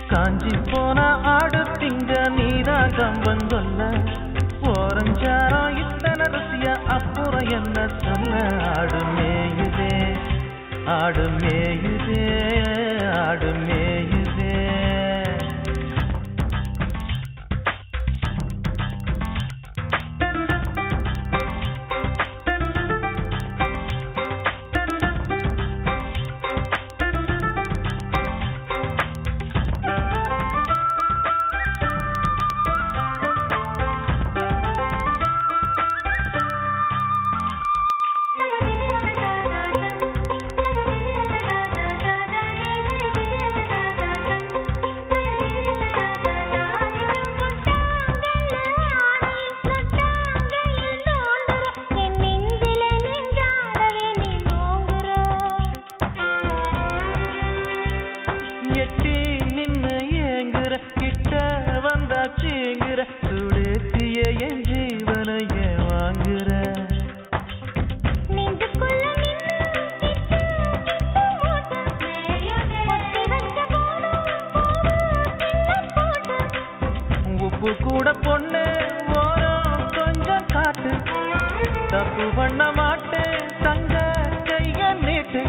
காஞ்சி போன ஆடு திங்க நீதான் கம்பன் சொல்ல ஓரஞ்சாரம் இத்தனை ருசியா அப்புறம் என்ன சொல்ல ஆடு மேயுதே ஆடு மேயுதே ஆடு மேயுதே எட்டி நின்னு ஏங்குற கிட்ட வந்தாச்சுங்கிற சுடேத்திய என் ஜீவனைய வாங்குற உப்பு கூட பொண்ணு ஓரம் கொஞ்சம் காட்டு தப்பு பண்ண மாட்டேன் தங்க கைய நீட்டு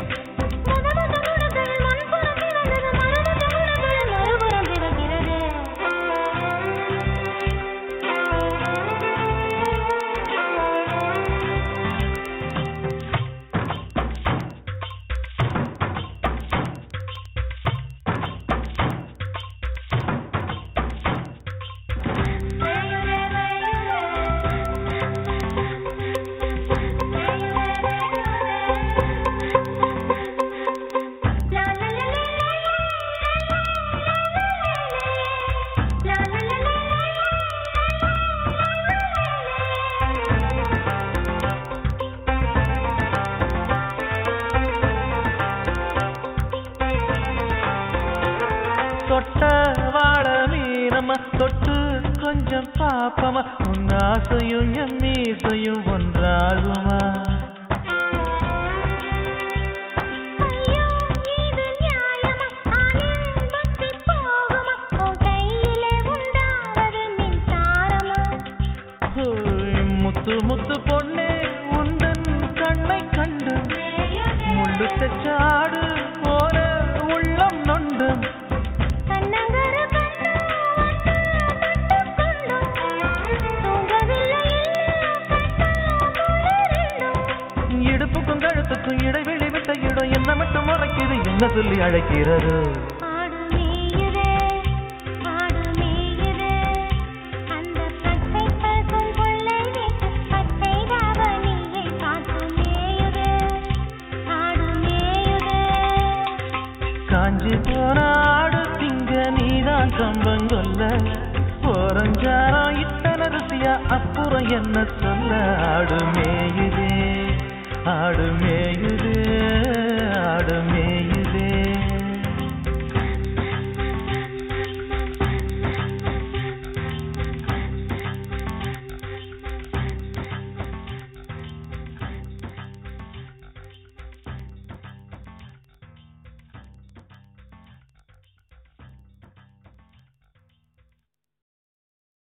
தொட்ட வாழ மீனம்மா தொட்டு கொஞ்சம் பாப்பமா உன் ஆசையும் என் மீசையும் ஒன்றாகுமா ஹோய், முத்து முத்து பொண்ணே உந்தன் கண்ணை கண்டு முள்ளு தெச்சாடு போல உள்ளம் நொண்டும் இடுப்புக்கும் கழுத்துக்கும் இடைவெளி விட்ட இடம் என்ன மட்டும் முறைக்குது என்ன சொல்லி அழைக்கிறது ஆடு மேயுதே ஆடு மேயுதே அந்த பச்சை பசும் கொள்ளை வீட்டு பச்சை தாவணியை காத்து மேயுதே ஆடு மேயுதே காஞ்சி போன ஆடு திங்க நீதான் கம்பங்கொல்ல ஓரஞ்சாரம் இத்தனை ருசியா அப்புறம் என்ன சொல்ல ஆடு மேயுதே ஆடு மேயுதே